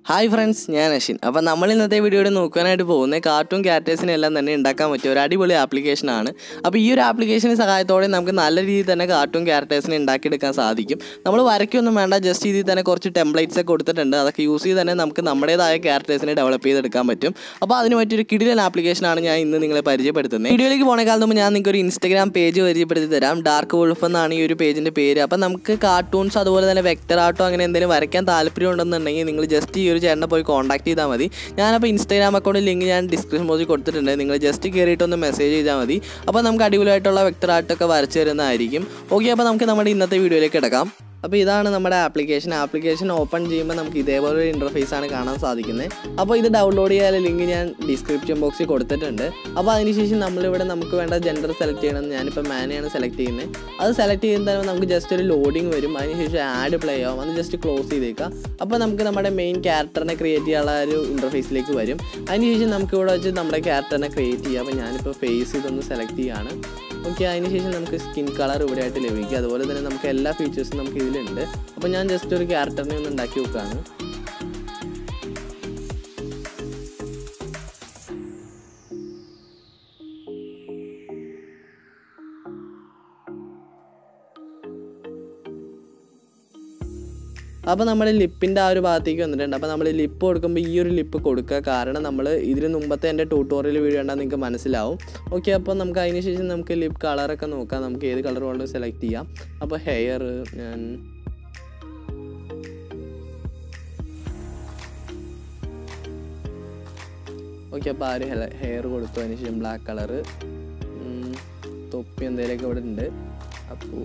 hi friends ഞാൻ അഷിൻ അപ്പോൾ നമ്മൾ ഇന്നത്തെ വീഡിയോയിൽ നോക്കാനായിട്ട് പോകുന്നത് കാർട്ടൂൺ ക്യാരക്ടേഴ്സിനെല്ലാം തന്നെ ഉണ്ടാക്കാൻ പറ്റിയ ഒരു അടിപൊളി ആപ്ലിക്കേഷനാണ് അപ്പോൾ ഈ ഒരു ആപ്ലിക്കേഷൻ്റെ സഹായത്തോടെ നമുക്ക് നല്ല രീതിയിൽ തന്നെ കാർട്ടൂൺ ക്യാരക്ടേഴ്സിനെ ഉണ്ടാക്കിയെടുക്കാൻ സാധിക്കും നമ്മൾ വരയ്ക്കൊന്നും വേണ്ട ജസ്റ്റ് ഇതിൽ തന്നെ കുറച്ച് ടെംപ്ലേറ്റ്സ് ഒക്കെ കൊടുത്തിട്ടുണ്ട് അതൊക്കെ യൂസ് ചെയ്ത് തന്നെ നമുക്ക് നമ്മുടേതായ ക്യാരക്ടേഴ്സിനെ ഡെവലപ്പ് ചെയ്തെടുക്കാൻ പറ്റും അപ്പോൾ അതിന് പറ്റിയൊരു കിടിലൻ ആപ്ലിക്കേഷനാണ് ഞാൻ ഇന്ന് നിങ്ങളെ പരിചയപ്പെടുത്തുന്നത് വീഡിയോയിലേക്ക് പോണേക്കാൾ മുമ്പ് ഞാൻ നിങ്ങൾക്ക് ഒരു ഇൻസ്റ്റാഗ്രാം പേജ് പരിചയപ്പെടുത്തി തരാം ഡാർക്ക് വോൾഫ് എന്നാണ് ഈ ഒരു പേജിൻ്റെ പേര് അപ്പോൾ നമുക്ക് കാർട്ടൂൺസ് അതുപോലെ തന്നെ വെക്ടർ ആർട്ടോ അങ്ങനെ എന്തെങ്കിലും വരയ്ക്കാൻ താല്പര്യം ഉണ്ടെന്നുണ്ടെങ്കിൽ നിങ്ങൾ ജസ്റ്റ് ഈ ഒരു ചേട്ടനെ പോയി കോൺടാക്ട് ചെയ്താൽ മതി ഞാനപ്പോൾ ഇൻസ്റ്റാഗ്രാം അക്കൗണ്ട് ലിങ്ക് ഞാൻ ഡിസ്ക്രിപ്ഷൻ ബോക്സിൽ കൊടുത്തിട്ടുണ്ട് നിങ്ങൾ ജസ്റ്റ് കയറിയിട്ട് ഒന്ന് മെസ്സേജ് ചെയ്താൽ മതി അപ്പോൾ നമുക്ക് അടിപൊളിയായിട്ടുള്ള വെക്ടർ ആർട്ടൊക്കെ വരച്ച് തരുന്നതായിരിക്കും ഓക്കെ അപ്പോൾ നമുക്ക് നമ്മുടെ ഇന്നത്തെ വീഡിയോയിലേക്ക് കിടക്കാം അപ്പോൾ ഇതാണ് നമ്മുടെ ആപ്ലിക്കേഷൻ ആപ്ലിക്കേഷൻ ഓപ്പൺ ചെയ്യുമ്പോൾ നമുക്ക് ഇതേപോലെ ഒരു ഇൻ്റർഫേസ് ആണ് കാണാൻ സാധിക്കുന്നത് അപ്പോൾ ഇത് ഡൗൺലോഡ് ചെയ്യാൻ ലിങ്ക് ഞാൻ ഡിസ്ക്രിപ്ഷൻ ബോക്സിൽ കൊടുത്തിട്ടുണ്ട് അപ്പോൾ അതിനുശേഷം നമ്മളിവിടെ നമുക്ക് വേണ്ട ജെൻഡർ സെലക്ട് ചെയ്യണം ഞാനിപ്പോൾ മാനെയാണ് സെലക്ട് ചെയ്യുന്നത് അത് സെലക്ട് ചെയ്യുമ്പോൾ നമുക്ക് ജസ്റ്റ് ഒരു ലോഡിങ് വരും അതിനുശേഷം ആഡ് പ്ലേ ആവും അത് ജസ്റ്റ് ക്ലോസ് ചെയ്തേക്കാം അപ്പോൾ നമുക്ക് നമ്മുടെ മെയിൻ ക്യാരക്ടറിനെ ക്രിയേറ്റ് ചെയ്യാനുള്ള ഒരു ഇൻ്റർഫേസിലേക്ക് വരും അതിനുശേഷം നമുക്ക് ഇവിടെ വെച്ച് നമ്മുടെ ക്യാരക്ടറിനെ ക്രിയേറ്റ് ചെയ്യാം അപ്പോൾ ഞാനിപ്പോൾ ഫേസ് ഇതൊന്ന് സെലക്ട് ചെയ്യുകയാണ് ഓക്കെ അതിനുശേഷം നമുക്ക് സ്കിൻ കളർ ഇവിടെ ആയിട്ട് ലഭിക്കും അതുപോലെ തന്നെ നമുക്ക് എല്ലാ ഫീച്ചേഴ്സും നമുക്ക് ഇതിലുണ്ട് അപ്പോൾ ഞാൻ ജസ്റ്റ് ഒരു ക്യാരക്ടറിനെ ഒന്ന് ഉണ്ടാക്കി വെക്കുകയാണ് അപ്പോൾ നമ്മൾ ലിപ്പിൻ്റെ ആ ഒരു ഭാഗത്തേക്ക് വന്നിട്ടുണ്ട് അപ്പോൾ നമ്മൾ ലിപ്പ് കൊടുക്കുമ്പോൾ ഈ ഒരു ലിപ്പ് കൊടുക്കുക കാരണം നമ്മൾ ഇതിന് മുമ്പത്തെ എൻ്റെ ട്യൂട്ടോറിയൽ വീഡിയോ കണ്ടാൽ നിങ്ങൾക്ക് മനസ്സിലാവും ഓക്കെ അപ്പോൾ നമുക്ക് അതിന് ശേഷം നമുക്ക് ലിപ്പ് കളറൊക്കെ നോക്കാം നമുക്ക് ഏത് കളർ വേണമെങ്കിലും സെലക്ട് ചെയ്യാം അപ്പോൾ ഹെയർ ഞാൻ ഓക്കെ അപ്പോൾ ആ ഒരു ഹെയർ കൊടുത്തു അതിന് ശേഷം ബ്ലാക്ക് കളറ് തൊപ്പി എന്തെങ്കിലുമൊക്കെ ഇവിടെ ഉണ്ട് അപ്പോൾ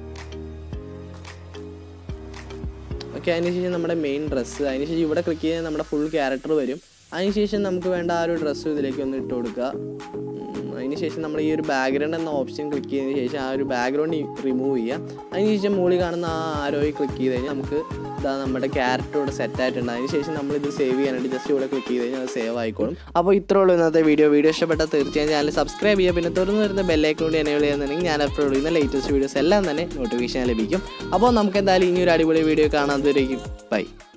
ഓക്കെ അതിനുശേഷം നമ്മുടെ മെയിൻ ഡ്രസ്സ് അതിനുശേഷം ഇവിടെ ക്ലിക്ക് ചെയ്താൽ നമ്മുടെ ഫുൾ ക്യാരക്ടർ വരും അതിനുശേഷം നമുക്ക് വേണ്ട ആ ഒരു ഡ്രസ്സ് ഇതിലേക്ക് ഒന്ന് ഇട്ട് കൊടുക്കുക ഉം, അതിനുശേഷം നമ്മൾ ഈ ഒരു ബാക്ക്ഗ്രൗണ്ട് എന്ന ഓപ്ഷൻ ക്ലിക്ക് ചെയ്തതിന് ശേഷം ആ ഒരു ബാക്ക്ഗ്രൗണ്ട് റിമൂവ് ചെയ്യുക അതിനുശേഷം മുകളിൽ കാണുന്ന ആ ആരോയിൽ ക്ലിക്ക് ചെയ്ത് കഴിഞ്ഞാൽ നമുക്ക് ഇതാ നമ്മുടെ ക്യാരക്ടർ ഇവിടെ സെറ്റ് ആയിട്ടുണ്ട് അതിനുശേഷം നമ്മൾ ഇത് സേവ് ചെയ്യാനായിട്ട് ജസ്റ്റ് ഇവിടെ ക്ലിക്ക് ചെയ്ത് കഴിഞ്ഞാൽ അത് സേവ് ആയിക്കോളും അപ്പോൾ ഇത്രേ ഉള്ളൂ ഇന്നത്തെ വീഡിയോ വീഡിയോ ഇഷ്ടപ്പെട്ടാൽ തീർച്ചയായും ചാനൽ സബ്സ്ക്രൈബ് ചെയ്യുക പിന്നെ തുറന്നു വരുന്ന ബെല്ലൈക്കൺ കൂടി എനേബിൾ ചെയ്യുന്നുണ്ടെങ്കിൽ ഞാൻ അപ്ലോഡ് ചെയ്യുന്ന ലേറ്റസ്റ്റ് വീഡിയോസ് എല്ലാം തന്നെ നോട്ടിഫിക്കേഷൻ ലഭിക്കും അപ്പോൾ നമുക്ക് എന്തായാലും ഇനി ഒരു അടിപൊളി വീഡിയോ കാണാൻ ബൈ